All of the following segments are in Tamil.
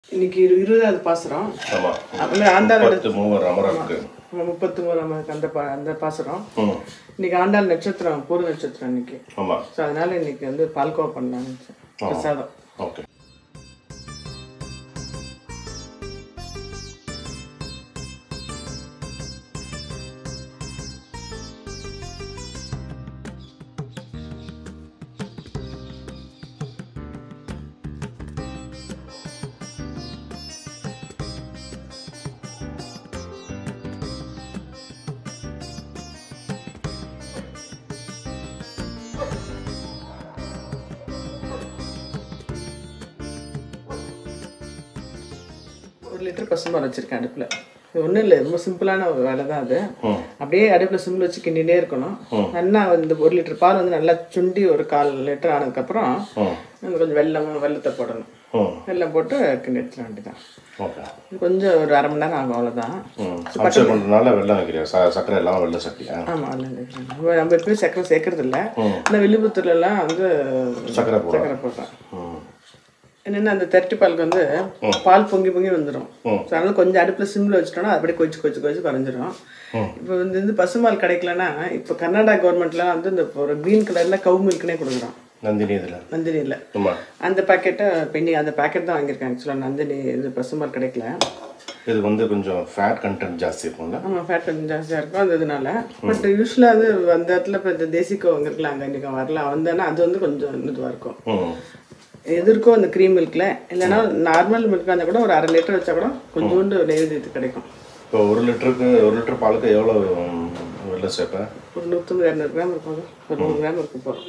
இன்னைக்கு இரு இருபதாவது பாசுரம் ஆமா அப்புறமே ஆண்டாள் முப்பத்து மூவர் அமரருக்கு நம்ம முப்பத்து மூணு நமக்கு அந்த பா அந்த பாசுரம் ம் இன்னைக்கு ஆண்டாள் நட்சத்திரம் பூர்வ நட்சத்திரம் இன்னைக்கு ஆமா ஸோ அதனால இன்னைக்கு வந்து பால்கோவா பண்ணலாம்னு நினைச்சேன். பிரசாதம் ஓகே ஒரு லிட்டர் பசும்பால் வச்சிருக்கேன் அடுப்பில் இது ஒன்றும் இல்லை ரொம்ப சிம்பிளான ஒரு வேலை தான் அது அப்படியே அடுப்பில் சிம்பிள் வச்சு கிண்டிகிட்டே இருக்கணும் நல்லா வந்து ஒரு லிட்டர் பால் வந்து நல்லா சுண்டி ஒரு கால் லிட்டர் ஆனதுக்கப்புறம் நம்ம கொஞ்சம் வெல்லம் வெல்லத்தை போடணும் ம் வெல்லம் போட்டு கிண்டி எடுத்துட வேண்டியதான் ஓகே இது கொஞ்சம் ஒரு அரை மணி நேரம் ஆகும் அவ்வளோதான் ம் அபிஷேகம் பண்ணுறதுனால வெள்ளம் வைக்கிறியா ச சர்க்கரை எல்லாம் வெள்ளை சட்டியா ஆமாம் அதில் நம்ம நம்ம எப்பயும் சக்கரை சேர்க்கறது இல்லை ஆனால் வில்லுபுத்தூர்லலாம் வந்து சர்க்கரை போடுறோம் சக்கரை போடுறேன் ம் என்னென்னா அந்த திரட்டி பாலுக்கு வந்து பால் பொங்கி பொங்கி வந்துடும் ஸோ அதனால கொஞ்சம் அடுப்பில் சிம்மில் வச்சுட்டோம்னா அது அப்படியே கொச்சு கொச்சு கொச்சு குறைஞ்சிரும் இப்போ வந்து வந்து பசுமால் கிடைக்கலன்னா இப்போ கர்நாடகா கவர்மெண்ட்லாம் வந்து இந்த ஒரு க்ரீன் கலரில் கவு மில்க்னே கொடுக்குறோம் நந்தினி இதில் நந்தினியில் ஆமா அந்த பேக்கெட்டை பெண்ணி அந்த பேக்கெட் தான் வாங்கியிருக்கேன் ஆக்சுவலாக நந்தினி இது பசுமால் கிடைக்கல இது வந்து கொஞ்சம் ஃபேட் கண்டென்ட் ஜாஸ்தி இருக்கும்ல ஆமாம் ஃபேட் கொஞ்சம் ஜாஸ்தியாக இருக்கும் அது இதனால பட் யூஸ்வலாக அது அந்த இடத்துல இப்போ இந்த தேசிக்கோ அங்கே இருக்கலாம் அங்கே இன்றைக்கி வரல வந்தேன்னா அது வந்து கொஞ்சம் இதுவாக இருக்கும் ம் எதிர்க்கும் அந்த க்ரீம் மில்கில் இல்லைன்னா நார்மல் மில்க் இருந்தால் கூட ஒரு அரை லிட்டர் வச்சா கூட கொஞ்சோண்டு நெய்வேத்தியத்து கிடைக்கும் இப்போ ஒரு லிட்டருக்கு ஒரு லிட்டர் பாலுக்கு எவ்வளோ ம், வெள்ளை சேர்ப்பேன் ஒரு நூற்றம்பது இரநூறு கிராம் இருக்கும் அது. ஒரு நூறு கிராம் இருக்கும் போகிறோம்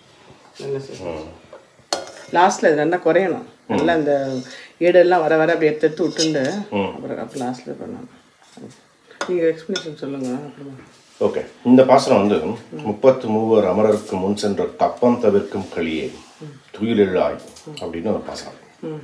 நல்ல சார் லாஸ்ட்டில் இது நல்லா குறையணும் நல்லா இந்த ஈடெல்லாம் வர வர அப்படி எடுத்து எடுத்து விட்டுண்டு அப்புறம் அப்புறம் லாஸ்ட்டில் பண்ணணும் நீங்கள் எக்ஸ்ப்ளனேஷன் சொல்லுங்கள் அப்புறமா ஓகே இந்த பாசனம் வந்து முப்பத்து மூவர் அமரருக்கு முன் சென்ற கப்பம் தவிர்க்கும் களியே துயிலெழாய் அப்படின்னு ஒரு பாசனம்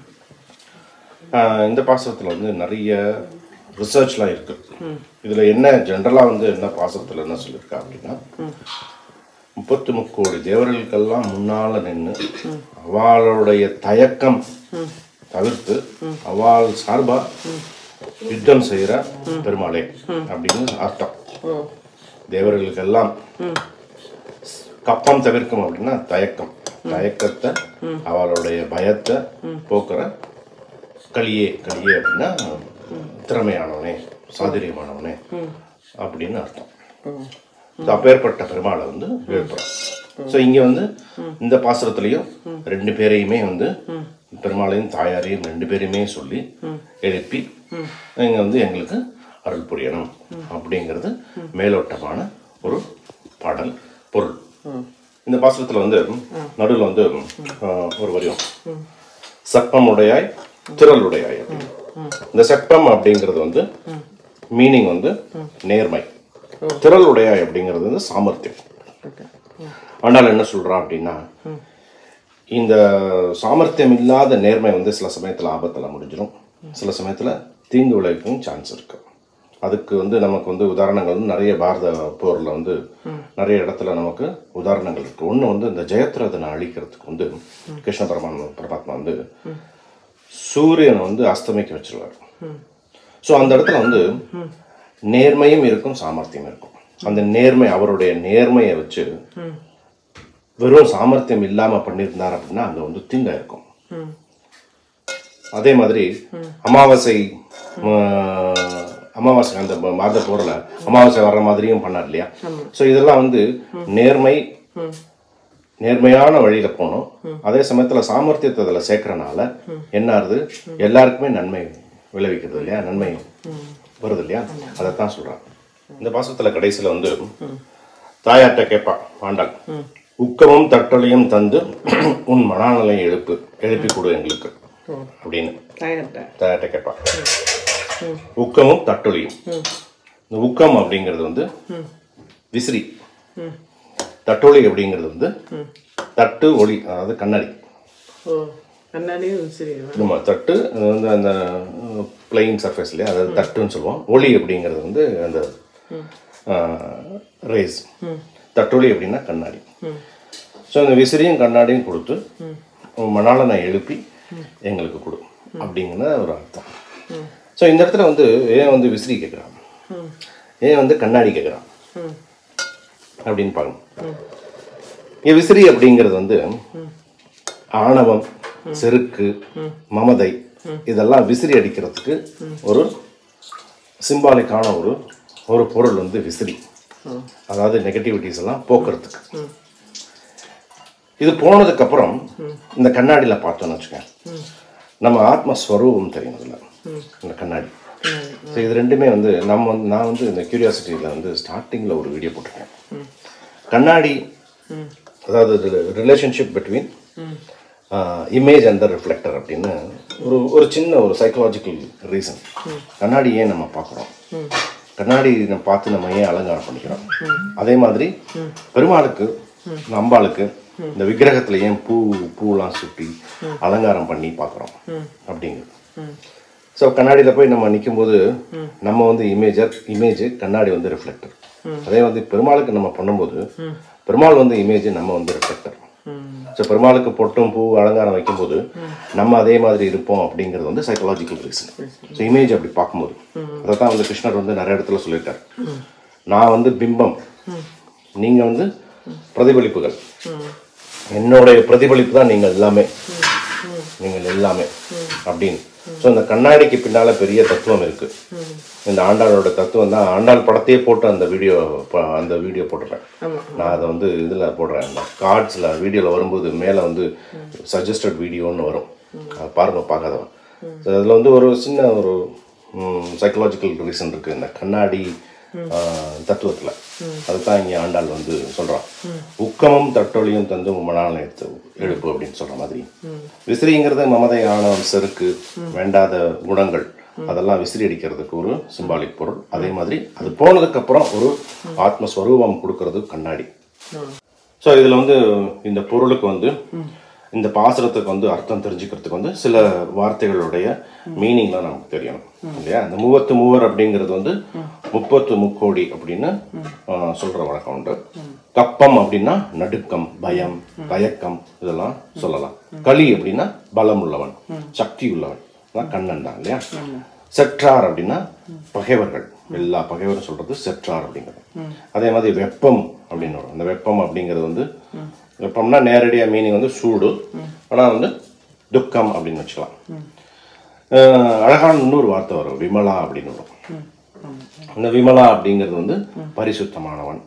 ஆஹ் இந்த பாசனத்தில் வந்து நிறைய ரிசர்ச்லாம் இருக்கு இதில் என்ன ஜென்ரலாக வந்து என்ன பாசனத்தில் என்ன சொல்லியிருக்கா அப்படின்னா முப்பத்து முக்கோடி தேவர்களுக்கெல்லாம் முன்னால நின்று அவளுடைய தயக்கம் தவிர்த்து அவள் சார்பா யுத்தம் செய்கிற பெருமாளே அப்படின்னு அர்த்தம் ஓ தேவர்களுக்கெல்லாம் கப்பம் தவிர்க்கும் அப்படின்னா தயக்கம் தயக்கத்தை அவளுடைய பயத்தை போக்குற களியே களியே அப்படின்னா திறமையானவனே சாதுரியமானவனே அப்படின்னு அர்த்தம் ஓ So, அப்பேற்பட்ட பெருமாளை வந்து எழுப்புறோம் ஸோ இங்கே வந்து இந்த பாசுரத்துலேயும் ரெண்டு பேரையுமே வந்து பெருமாளையும் தாயாரையும் ரெண்டு பேரையுமே சொல்லி எழுப்பி இங்கே வந்து எங்களுக்கு அருள் புரியணும் அப்படிங்கிறது மேலோட்டமான ஒரு பாடல் பொருள் இந்த பாசுரத்தில் வந்து நடுவில் வந்து ஆஹ், ஒரு வரியும் சப்பமுடையாய் திரளுடையாய் அப்படின்னு இந்த சப்பம் அப்படிங்கிறது வந்து மீனிங் வந்து நேர்மை திரளுடையாய் அப்படிங்கிறது வந்து சாமர்த்தியம் ஓகே ஆண்டாள் என்ன சொல்றான் அப்படின்னா இந்த சாமர்த்தியம் இல்லாத நேர்மை வந்து சில சமயத்தில் ஆபத்தில் முடிஞ்சிடும் சில சமயத்தில் தீங்கு விளைவிக்கும் சான்ஸ் இருக்கு அதுக்கு வந்து நமக்கு வந்து உதாரணங்கள் வந்து நிறைய பாரத போரில் வந்து நிறைய இடத்துல நமக்கு உதாரணங்கள் இருக்கு ஒன்று வந்து இந்த ஜெயத்ரதனை அழிக்கிறதுக்கு வந்து கிருஷ்ண பரமாத்மா பரமாத்மா வந்து சூரியனை வந்து அஸ்தமிக்க வச்சிருவார் ஸோ அந்த இடத்துல வந்து நேர்மையும் இருக்கும் சாமர்த்தியம் இருக்கும் அந்த நேர்மை அவருடைய நேர்மையை வச்சு வெறும் சாமர்த்தியம் இல்லாம பண்ணியிருந்தார் அப்படின்னா அங்க வந்து தீங்கா இருக்கும் ம் அதே மாதிரி அமாவாசை ஆஹ், அமாவாசை அந்த ம- மாத போரில் அமாவாசை வர்ற மாதிரியும் பண்ணார் இல்லையா ஸோ இதெல்லாம் வந்து நேர்மை நேர்மையான வழியில போகணும் அதே சமயத்துல சாமர்த்தியத்தை அதில் சேர்க்கறனால என்ன ஆகுது எல்லாருக்குமே நன்மை விளைவிக்கிறது இல்லையா நன்மை வருது இல்லையா அதைத்தான் சொல்றான் இந்த பாசத்துல கடைசியில வந்து தாயார்கிட்ட கேட்பா ஆண்டாள் உக்கமும் தட்டலையும் தந்து உன் மனநலையை எழுப்பு எழுப்பி கொடு எங்களுக்கு அப்படின்னு டயர்ட்ட தாயார்கிட்ட கேட்பா உக்கமும் தட்டொலியும் இந்த உக்கம் அப்படிங்கிறது வந்து விசிறி தட்டொலி அப்படிங்கிறது வந்து தட்டு ஒளி அதாவது கண்ணாடி ஓ கண்ணாடியும் சரி நம்ம தட்டு அது வந்து அந்த பிளெயின் சர்ஃபேஸ்லேயே அதாவது தட்டுன்னு சொல்லுவோம் ஒளி அப்படிங்கிறது வந்து அந்த ரேஸ் தட்டொலி அப்படின்னா கண்ணாடி ஸோ அந்த விசிறியும் கண்ணாடியும் கொடுத்து உன் மணால நான் எழுப்பி எங்களுக்கு கொடு அப்படிங்கிற ஒரு அர்த்தம் ஸோ இந்த இடத்துல வந்து ஏன் வந்து விசிறி கேட்குறான் ஏன் வந்து கண்ணாடி கேட்குறான் ம் அப்படின்னு பார்க்கணும் இங்க விசிறி அப்படிங்கிறது வந்து ஆணவம் செருக்கு மமதை இதெல்லாம் விசிறி அடிக்கிறதுக்கு ஒரு சிம்பாலிக்கான ஒரு ஒரு பொருள் வந்து விசிறி அதாவது நெகட்டிவிட்டிஸ் எல்லாம் போக்குறதுக்கு இது போனதுக்கு அப்புறம் இந்த கண்ணாடியில பார்த்தோம்னு வச்சுக்கோங்க நம்ம ஆத்மஸ்வரூபம் தெரியும் இதுல இந்த கண்ணாடி ஸோ இது ரெண்டுமே வந்து நம்ம வந்து நான் வந்து இந்த கியூரியாசிட்டியில் வந்து ஸ்டார்டிங்கில் ஒரு வீடியோ போட்டிருக்கேன் கண்ணாடி அதாவது relationship between image and the reflector அப்படின்னு ஒரு ஒரு சின்ன ஒரு சைக்கலாஜிக்கல் ரீசன் கண்ணாடி ஏன் நம்ம பார்க்குறோம் கண்ணாடி நம்ம பார்த்து நம்ம ஏன் அலங்காரம் பண்ணிக்கிறோம் அதே மாதிரி பெருமாளுக்கு இந்த அம்பாளுக்கு இந்த விக்கிரகத்துல ஏன் பூ பூலாம் சுட்டி அலங்காரம் பண்ணி பார்க்குறோம் அப்படிங்கிறது ஸோ கண்ணாடியில் போய் நம்ம நிக்கும்போது நம்ம வந்து இமேஜர் இமேஜ் கண்ணாடி வந்து ரிஃப்ளெக்டர் அதே வந்து பெருமாளுக்கு நம்ம பண்ணும்போது பெருமாள் வந்து இமேஜ் நம்ம வந்து ரிஃப்ளெக்டர் ஸோ பெருமாளுக்கு பொட்டும் பூ அலங்காரம் வைக்கும்போது நம்ம அதே மாதிரி இருப்போம் அப்படிங்கிறது வந்து சைக்கலாஜிக்கல் ரீசன் ஸோ இமேஜ் அப்படி பார்க்கும்போது அதை தான் வந்து கிருஷ்ணர் வந்து நிறைய இடத்துல சொல்லியிருக்காரு நான் வந்து பிம்பம் நீங்க வந்து பிரதிபலிப்புகள் என்னுடைய பிரதிபலிப்பு தான் நீங்கள் எல்லாமே நீங்கள் எல்லாமே அப்படின்னு ஸோ இந்த கண்ணாடிக்கு பின்னால பெரிய தத்துவம் இருக்கு இந்த ஆண்டாளோட தத்துவம் தான் ஆண்டாள் படத்தையே போட்டு அந்த வீடியோ அந்த வீடியோ போட்டுறேன் நான் அதை வந்து இதில் போடுறேன் அந்த கார்ட்ஸில் வீடியோவில் வரும்போது மேலே வந்து சஜஸ்டட் வீடியோன்னு வரும் அதை பாருங்க பார்க்காதவன் ஸோ அதில் வந்து ஒரு சின்ன ஒரு சைக்கலாஜிக்கல் ரீசன் இருக்கு இந்த கண்ணாடி தத்துவத்தில் அதுதான் இங்கே ஆண்டாள் வந்து சொல்கிறான் உக்கமும் தட்டொழியும் தந்து மணாலம் எடுத்து எழுப்பு அப்படின்னு சொல்ற மாதிரி விசிறிங்கிறது மமதை ஆணவம் செருக்கு வேண்டாத குணங்கள் அதெல்லாம் விசிறி அடிக்கிறதுக்கு ஒரு சிம்பாலிக் பொருள் அதே மாதிரி அது போனதுக்கு அப்புறம் ஒரு ஆத்மஸ்வரூபம் கொடுக்கறது கண்ணாடி ஸோ இதில் வந்து இந்த பொருளுக்கு வந்து இந்த பாசுரத்துக்கு வந்து அர்த்தம் தெரிஞ்சுக்கிறதுக்கு வந்து சில வார்த்தைகளுடைய மீனிங்லாம் நமக்கு தெரியணும் இல்லையா இந்த மூவத்து மூவர் அப்படிங்கிறது வந்து முப்பத்து முக்கோடி அப்படின்னு ஆஹ், சொல்ற வழக்கம் உண்டு கப்பம் அப்படின்னா நடுக்கம் பயம் தயக்கம் இதெல்லாம் சொல்லலாம் களி அப்படின்னா பலம் உள்ளவன் சக்தி உள்ளவன் அதான் கண்ணன் தான் இல்லையா செற்றார் அப்படின்னா பகைவர்கள் எல்லா பகைவரும் சொல்றது செற்றார் அப்படிங்கிறது அதே மாதிரி வெப்பம் அப்படின்னு வரும் அந்த வெப்பம் அப்படிங்கிறது வந்து வெப்பம்னா நேரடியா மீனிங் வந்து சூடு ஆனா வந்து துக்கம் அப்படின்னு வச்சுக்கலாம் அஹ் அழகான இன்னொரு வார்த்தை வரும் விமலா அப்படின்னு வரும் இந்த விமலா அப்படிங்கிறது வந்து பரிசுத்தமானவன்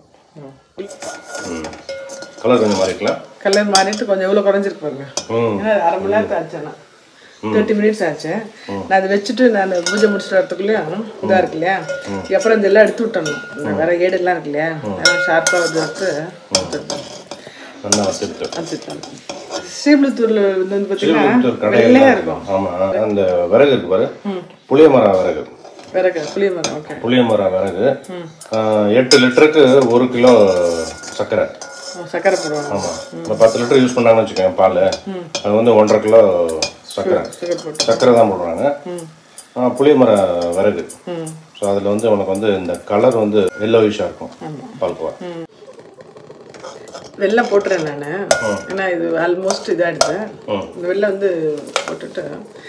கலர் கொஞ்சம் மாதிரி இருக்கலாம் கல்யாணம் மாறிட்டு கொஞ்சம் எவ்வளோ குறைஞ்சிருக்கு பாருங்க ம். ஏன்னா அரை மணி நேரத்தை ஆச்சுண்ணா தேர்ட்டி மினிட்ஸ் ஆச்சு நான் அதை வச்சுட்டு நான் பூஜை முடிச்சுட்டு வரத்துக்குள்ளேயும் இதாக இருக்கு இல்லையா அப்புறம் இந்த எல்லாம் எடுத்து விட்டணும் இந்த வேற ஏடுலாம் இருக்கு இல்லையா அதெல்லாம் ஷார்ப்பாக வந்து எடுத்து நல்லா வச்சுட்டு வச்சுட்டேன் ஸ்ரீபுலத்தூர்ல வந்து பார்த்தீங்கன்னா திருவள்ளூர் கடையில் வெள்ளையா இருக்கும் ஆமா அந்த விறகு இருக்கு பாரு புளிய மரம் விறகு விறகு புளிய மரம் ஓகே புளிய மரம் விறகு ஆஹ், எட்டு லிட்டருக்கு ஒரு கிலோ சர்க்கரை சக்கரை போடுவாங்க ஆமா இப்போ பத்து லிட்டர் யூஸ் பண்ணாங்கன்னு வச்சுக்கோங்க பால் அது வந்து ஒன்றரை கிலோ சர்க்கரை சக்கரை போட்டு சர்க்கரை தான் போடுறாங்க ஆஹ், புளிய மர விறகு ஸோ அதில் வந்து உனக்கு வந்து இந்த கலர் வந்து எல்லோயிஷாக இருக்கும் பால்கோவா வெள்ளம் போட்டுறேன் நான் ஏன்னா இது ஆல்மோஸ்ட் இதாகிடுது இந்த வெள்ளம் வந்து போட்டுட்டு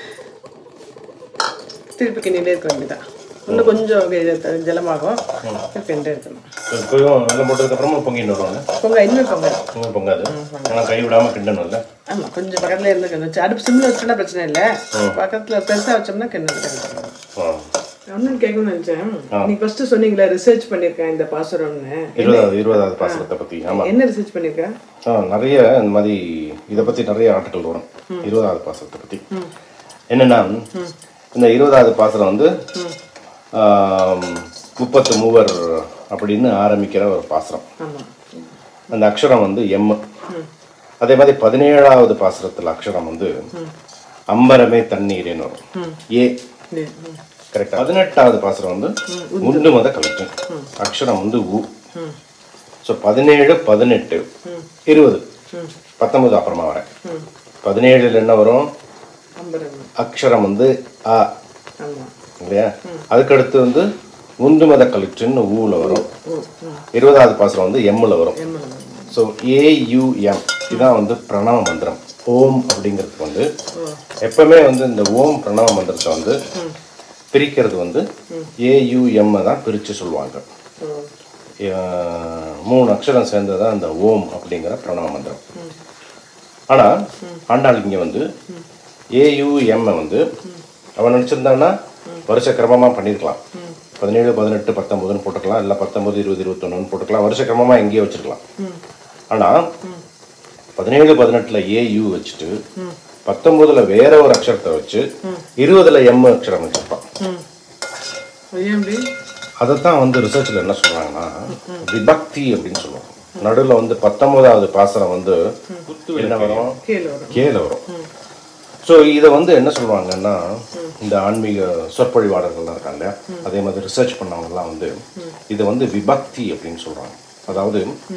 திருப்பி கிண்டிகிட்டே இருக்க வேண்டியதான் இன்னும் கொஞ்சம் இது த- ஜலமாகும் கிண்டிட்டே இருக்கணும் இப்போயும் வெள்ளம் போட்டதுக்கப்புறமா பொங்கிட்டு வருவாங்க பொங்க இன்னும் பொங்க இன்னும் பொங்காது ஆனால் கை விடாமல் கிண்டணும்ல ஆமாம் கொஞ்சம் பக்கத்தில் இருந்து வச்சு அடுப்பு சிம்மில் வச்சோன்னா பிரச்சனை இல்லை பக்கத்தில் பெருசாக வச்சோம்னா கிண்ணு ஆ ஒன்றும் கேட்கணும்னு நினச்சேன் நீ ஃபஸ்ட்டு சொன்னீங்களே ரிசர்ச் பண்ணியிருக்கேன் இந்த பாசுரம்னு இருபதாவது இருபதாவது பாசனத்தை பற்றி ஆமாம் என்ன ரிசர்ச் பண்ணியிருக்கேன் ஆ நிறைய இந்த மாதிரி இதை பற்றி நிறைய ஆர்டிக்கல் வரும் இருபதாவது பாசனத்தை பற்றி என்னன்னா இந்த இருபதாவது பாசனம் வந்து ஆம், முப்பத்து மூவர் அப்படின்னு ஆரம்பிக்கிற ஒரு பாசனம் ஆமாம் அந்த அக்ஷரம் வந்து எம் அதே மாதிரி பதினேழாவது பாசனத்தில் அக்ஷரம் வந்து அம்பரமே தண்ணீரேன்னு வரும் ஏ கரெக்டா பதினெட்டாவது பாசனம் வந்து உண்டு மத கலெக்ஷன் அக்ஷரம் வந்து உ ஸோ பதினேழு பதினெட்டு இருபது பத்தொன்பது அப்புறமா வரேன் பதினேழுல என்ன வரும் அம்பரம் அக்ஷரம் வந்து அ ஆமாம் இல்லையா அதுக்கடுத்து வந்து உந்து மத கலெக்ஷன் ஊல வரும் இருபதாவது பாசனம் வந்து எம்ல வரும் ஸோ ஏயுஎம் இதான் வந்து பிரணவ மந்திரம் ஓம் அப்படிங்கிறதுக்கு வந்து எப்பவுமே வந்து இந்த ஓம் பிரணவ மந்திரத்தை வந்து பிரிக்கிறது வந்து ஏயுஎம் தான் பிரித்து சொல்லுவாங்க அஹ் மூணு அக்ஷரம் சேர்ந்தது தான் இந்த ஓம் அப்படிங்கிற பிரணவ மந்திரம் ஆனால் ஆண்டாள் இங்கே வந்து ஏயுஎம் வந்து அவன் நினச்சிருந்தான்னா வருஷ கிரமமாக பண்ணியிருக்கலாம் பதினேழு பதினெட்டு பத்தொம்போதுன்னு போட்டுக்கலாம் இல்லை பத்தொம்பது இருபது இருபத்தொன்னுன்னு போட்டுக்கலாம் வருஷ கிரமமாக எங்கேயோ வச்சிருக்கலாம் ஆனால் பதினேழு பதினெட்டில் ஏயு வச்சுட்டு பத்தொம்போதில் வேற ஒரு அக்ஷரத்தை வச்சு இருபதுல எம் அக்ஷரம் வச்சிருப்பான் ஏன் அப்படி அதைத்தான் வந்து ரிசர்ச்சில் என்ன சொல்றாங்கன்னா விபக்தி அப்படின்னு சொல்லுவாங்க நடுவில் வந்து பத்தொன்பதாவது பாசனம் வந்து என்ன வரும் கீழே வரும் கேல வரும் ஸோ இதை வந்து என்ன சொல்லுவாங்கன்னா இந்த ஆன்மீக சொற்பொழிவாளர்கள்லாம் இருக்காங்க இல்லையா அதே மாதிரி ரிசர்ச் பண்ணவங்கலாம் வந்து இதை வந்து விபக்தி அப்படின்னு சொல்றாங்க அதாவது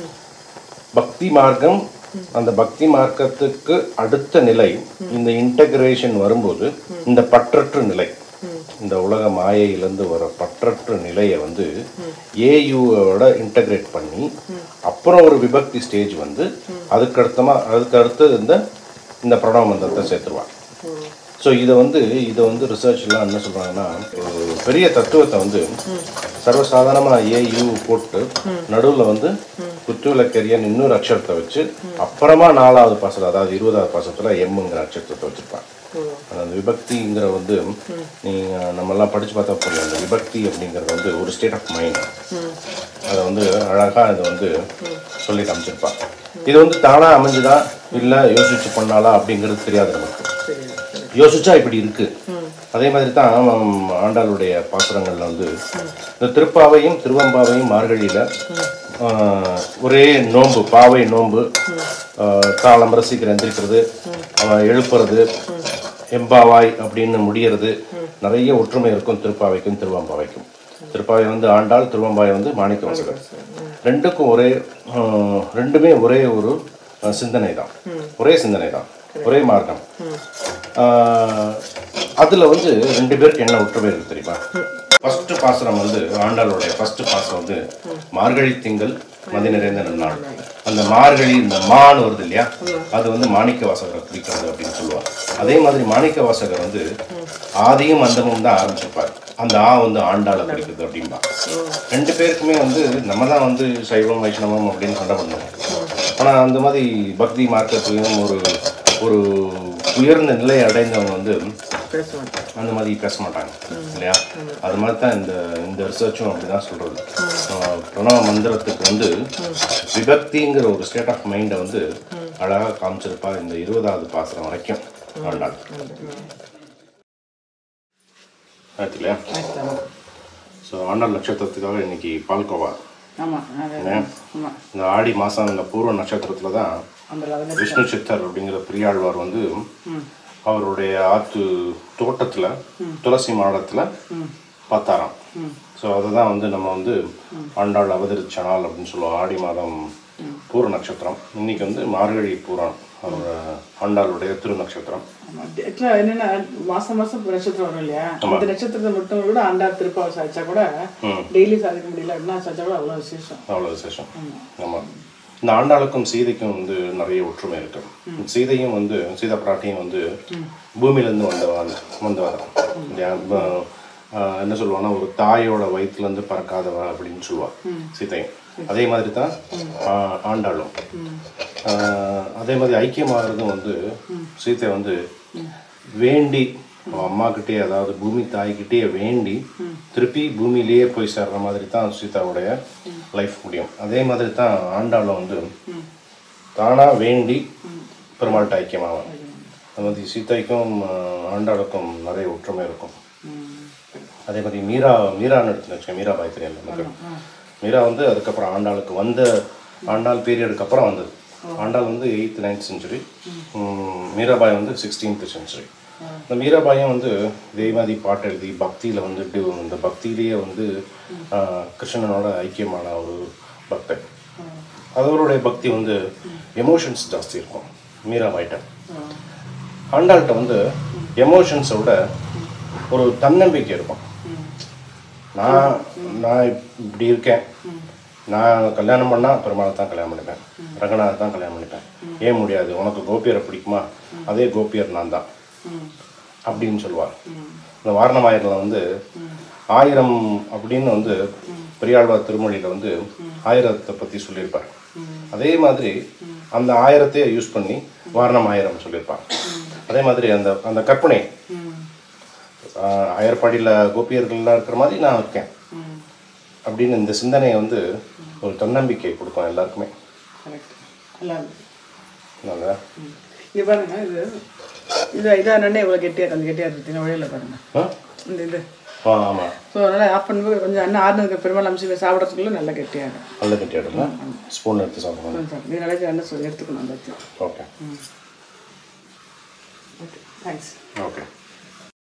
பக்தி மார்க்கம் அந்த பக்தி மார்க்கத்துக்கு அடுத்த நிலை இந்த இன்டகிரேஷன் வரும்போது இந்த பற்றற்ற நிலை இந்த உலக மாயையிலேருந்து வர பற்றற்ற நிலையை வந்து ஏயுவோட இன்டகிரேட் பண்ணி அப்புறம் ஒரு விபக்தி ஸ்டேஜ் வந்து அதுக்கு அடுத்தமா அதுக்கு அடுத்து இந்த இந்த பிரணவ மந்திரத்தை சேர்த்துருவாங்க ஸோ இதை வந்து இதை வந்து ரிசர்ச்லாம் என்ன சொல்கிறாங்கன்னா ஒரு பெரிய தத்துவத்தை வந்து சர்வசாதாரணமாக ஏயு போட்டு நடுவில் வந்து குத்துவிளக்கரியன் இன்னொரு அக்ஷரத்தை வச்சு அப்புறமா நாலாவது பாசனம் அதாவது இருபதாவது பாசத்தில் எம்முங்கிற அக்ஷரத்தை வச்சுருப்பாங்க அந்த விபக்திங்கிற வந்து நீங்கள் நம்மெல்லாம் படித்து பார்த்தா புரியும் அந்த விபக்தி அப்படிங்கிறது வந்து ஒரு ஸ்டேட் ஆஃப் மைண்ட் அதை வந்து அழகாக இதை வந்து சொல்லி காமிச்சிருப்பாங்க இது வந்து தானாக அமைஞ்சுதா இல்லை யோசிச்சு பண்ணாலா அப்படிங்கிறது தெரியாது நமக்கு சரி சரி யோசிச்சா இப்படி இருக்கு அதே மாதிரி தான் ஆம், ஆண்டாளுடைய பாசுரங்கள்ல வந்து இந்த திருப்பாவையும் திருவம்பாவையும் மார்கழியில ஆஹ், ஒரே நோன்பு பாவை நோன்பு ஆஹ், காலம்பர சீக்கிரம் எந்திரிக்கிறது அவன் எழுப்புறது எம்பாவாய் அப்படின்னு முடியறது நிறைய ஒற்றுமை இருக்கும் திருப்பாவைக்கும் திருவம்பாவைக்கும் திருப்பாவை வந்து ஆண்டாள் திருவம்பாவை வந்து மாணிக்க வாசகர் ரெண்டுக்கும் ஒரே ஆஹ், ரெண்டுமே ஒரே ஒரு ஆஹ், சிந்தனை தான் ஒரே சிந்தனை தான் ஒரே மார்க்கம் ஆஹ், அதுல வந்து ரெண்டு பேருக்கு என்ன ஒற்றுமை இருக்கு தெரியுமா ஃபர்ஸ்ட் பாசனம் வந்து ஆண்டாளுடைய ஃபர்ஸ்ட் பாசனம் வந்து மார்கழி திங்கள் மதி நிறைந்த நன்னாள் அந்த மார்கழி இந்த மான் வருது இல்லையா அது வந்து மாணிக்க வாசகரை குறிக்கிறது அப்படின்னு சொல்லுவாங்க அதே மாதிரி மாணிக்க வாசகர் வந்து ஆதியும் அந்தமும் தான் ஆரம்பிச்சிருப்பார் அந்த ஆ வந்து ஆண்டாளை குறிக்கிறது அப்படின்பா ரெண்டு பேருக்குமே வந்து நம்ம தான் வந்து சைவம் வைஷ்ணவம் அப்படின்னு சண்டை பண்ணுவோம் ஆனால் அந்த மாதிரி பக்தி மார்க்கத்திலையும் ஒரு ஒரு உயர்ந்த நிலை அடைந்தவங்க வந்து பேச மாட்டேன் அந்த மாதிரி பேச மாட்டாங்க இல்லையா அது மாதிரி தான் இந்த இந்த ரிசர்ச்சும் அப்படி தான் சொல்கிறது பிரணவ மந்திரத்துக்கு வந்து விபக்திங்கிற ஒரு ஸ்டேட் ஆஃப் மைண்டை வந்து அழகாக காமிச்சிருப்பா இந்த இருபதாவது பாசனம் வரைக்கும் ஆண்டாள் ஆயிடுச்சு இல்லையா ஸோ ஆண்டாள் நட்சத்திரத்துக்காக இன்னைக்கு பால்கோவா ஆமாம் அது ஏன்? ஆமாம் இந்த ஆடி மாதம் இந்த பூர்வ நட்சத்திரத்தில் தான் அந்த லெவலில் விஷ்ணு சித்தர் அப்படிங்கிற பெரியாழ்வார் வந்து அவருடைய ஆத்து தோட்டத்தில் துளசி மாடத்தில் பார்த்தாராம் ஸோ அதை தான் வந்து நம்ம வந்து ஆண்டாள் அவதரிச்ச நாள் அப்படின்னு சொல்லுவோம் ஆடி மாதம் பூர நட்சத்திரம் இன்னைக்கு வந்து மார்கழி பூரம் அவரோட ஆண்டாளுடைய திரு நட்சத்திரம் ஆக்சுவலாக என்னென்னா மாதம் மாதம் நட்சத்திரம் வரும் இல்லையா அந்த நட்சத்திரத்தை மட்டும் கூட ஆண்டாள் திருப்பாவை சாதிச்சா கூட டெய்லி சாதிக்க முடியல அப்படின்னா சாதிச்சா கூட அவ்வளோ விசேஷம் அவ்வளோ விசேஷம் ஆமாம் இந்த ஆண்டாளுக்கும் சீதைக்கும் வந்து நிறைய ஒற்றுமை இருக்கு சீதையும் வந்து சீதா பிராட்டியும் வந்து பூமியிலேருந்து வந்தவா வந்தவர் இல்லையா ப- ஆஹ் என்ன சொல்லுவாங்கன்னா ஒரு தாயோட வயிற்றுலேருந்து பறக்காதவ அப்படின்னு சொல்லுவா சீதையும் அதே மாதிரி தான் ஆஹ் ஆண்டாளும் ஆஹ் அதே மாதிரி ஐக்கியமாகறதும் வந்து சீதை வந்து வேண்டி அவன் அம்மா கிட்டே அதாவது பூமி தாய்கிட்டே வேண்டி திருப்பி பூமியிலேயே போய் சேர்ற மாதிரி தான் சீதாவுடைய லைஃப் முடியும் அதே மாதிரி தான் ஆண்டாளும் வந்து தானா வேண்டி பெருமாள்கிட்ட ஐக்கியமாவான் அது மாதிரி சீதைக்கும் ஆஹ், ஆண்டாளுக்கும் நிறைய ஒற்றுமை இருக்கும் அதே மாதிரி மீரா மீரான்னு எடுத்துன்னு வச்சுக்கோங்க மீராபாய் தெரியல நமக்கு மீரா வந்து அதுக்கப்புறம் ஆண்டாளுக்கு வந்த ஆண்டாள் பீரியடுக்கு அப்புறம் வந்தது ஆண்டாள் வந்து எயித் நைன்த் செஞ்சுரி மீராபாய் வந்து சிக்ஸ்டீன்த் செஞ்சுரி இந்த மீராபாயும் வந்து இதே மாதிரி பாட்டு எழுதி பக்தியில் வந்து டி- இந்த பக்தியிலேயே வந்து ஆஹ், கிருஷ்ணனோட ஐக்கியமான ஒரு பக்தன் அவருடைய பக்தி வந்து எமோஷன்ஸ் ஜாஸ்தி இருக்கும் மீராபாய்ட்ட ஆண்டாள்கிட்ட வந்து எமோஷன்ஸை விட ஒரு தன்னம்பிக்கை இருக்கும் நான் நான் இப்படி இருக்கேன் நான் கல்யாணம் பண்ணால் பெருமாளை தான் கல்யாணம் பண்ணிப்பேன் ரங்கநாதர் தான் கல்யாணம் பண்ணிப்பேன் ஏன் முடியாது உனக்கு கோபியரை பிடிக்குமா அதே கோபியர் நான் தான் ம் அப்படின்னு சொல்லுவார் இந்த வாரணமாயிரில் வந்து ஆயிரம் அப்படின்னு வந்து பெரியாழ்வார் திருமொழியில் வந்து ஆயிரத்தை பற்றி சொல்லியிருப்பார் அதே மாதிரி அந்த ஆயிரத்தையே யூஸ் பண்ணி வாரணம் ஆயிரம் சொல்லியிருப்பார் அதே மாதிரி அந்த அந்த கற்பனை ம் ஆஹ், ஆயர்பாடியில் கோபியர்கள்லாம் இருக்கிற மாதிரி நான் இருக்கேன் ம் அப்படின்னு இந்த சிந்தனையை வந்து ஒரு தன்னம்பிக்கை கொடுக்கும் எல்லாருக்குமே கரெக்ட் நல்லா இருக்கு நல்லதா இங்கே பாருங்க இது இது இதாக என்னென்ன இவ்வளோ கெட்டியாக கொஞ்சம் கெட்டியாக இருக்குது வழியில் பாருங்க ஆ இந்த இது ஆ ஆமாம் ஸோ அதனால் ஆஃப் பண்ணும்போது கொஞ்சம் அண்ணன் ஆறுனதுக்கு பெருமாள் அம்சி சாப்பிட்றதுக்குள்ள நல்லா கெட்டியாக இருக்கும் நல்ல கட்டி எடுங்க ஸ்பூன் எடுத்து சாப்பிடுவோம் கொஞ்சம் சாப்பிடு. இது நினைச்சு என்ன சொல்லி எடுத்துக்கணும் அந்த ஓகே ஓகே தேங்க்ஸ் ஓகே